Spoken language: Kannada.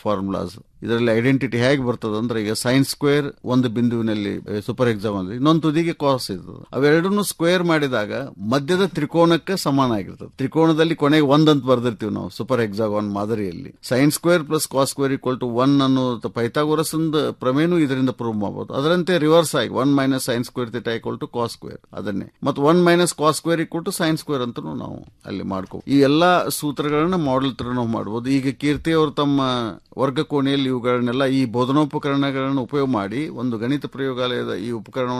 ಫಾರ್ಮುಲಾಸ್ ಇದರಲ್ಲಿ ಐಡೆಂಟಿಟಿ ಹೇಗೆ ಬರ್ತದೆ ಅಂದ್ರೆ ಈಗ ಸೈನ್ ಸ್ಕ್ವೇರ್ ಒಂದು ಬಿಂದುವಿನಲ್ಲಿ ಸೂಪರ್ ಎಕ್ಸಾಮ್ ಅಲ್ಲಿ ಇನ್ನೊಂದು ತುದಿಗೆ ಕಾಸ್ ಇರ್ತದೆ ಅವೆರಡನ್ನು ಸ್ಕ್ವೇರ್ ಮಾಡಿದಾಗ ಮಧ್ಯದ ತ್ರಿಕೋನಕ್ಕೆ ಸಮಾನ ಆಗಿರ್ತದೆ ತ್ರಿಕೋನದಲ್ಲಿ ಕೊನೆಗೆ ಒಂದ್ ಅಂತ ಬರ್ದಿರ್ತೀವಿ ನಾವು ಸೂಪರ್ ಎಕ್ಸಾಗಾನ್ ಮಾದರಿಯಲ್ಲಿ sine square plus cos square equal to one ಅನ್ನೋ ಪೈಥಾಗೋರಸ್ ಪ್ರಮೇನು ಇದರಿಂದ ಪ್ರೂವ್ ಮಾಡಬಹುದು ಅದರಂತೆ ರಿವರ್ಸ್ ಆಗಿ one minus sine square theta equal to cos square ಅದನ್ನೇ ಮತ್ತು one minus cos square equal to sine square ಅಂತ ನಾವು ಅಲ್ಲಿ ಮಾಡ್ಕೋ ಈ ಎಲ್ಲಾ ಸೂತ್ರಗಳನ್ನ ಮಾಡೆಲ್ ತರ ನಾವು ಮಾಡಬಹುದು ಈಗ ಕೀರ್ತಿ ಅವರು ತಮ್ಮ ವರ್ಗ ಕೋಣೆಯಲ್ಲಿ ಇವುಗಳನ್ನೆಲ್ಲ ಈ ಬೋಧನೋಪಕರಣಗಳನ್ನು ಉಪಯೋಗ ಮಾಡಿ ಒಂದು ಗಣಿತ ಪ್ರಯೋಗಾಲಯದ ಈ ಉಪಕರಣವನ್ನು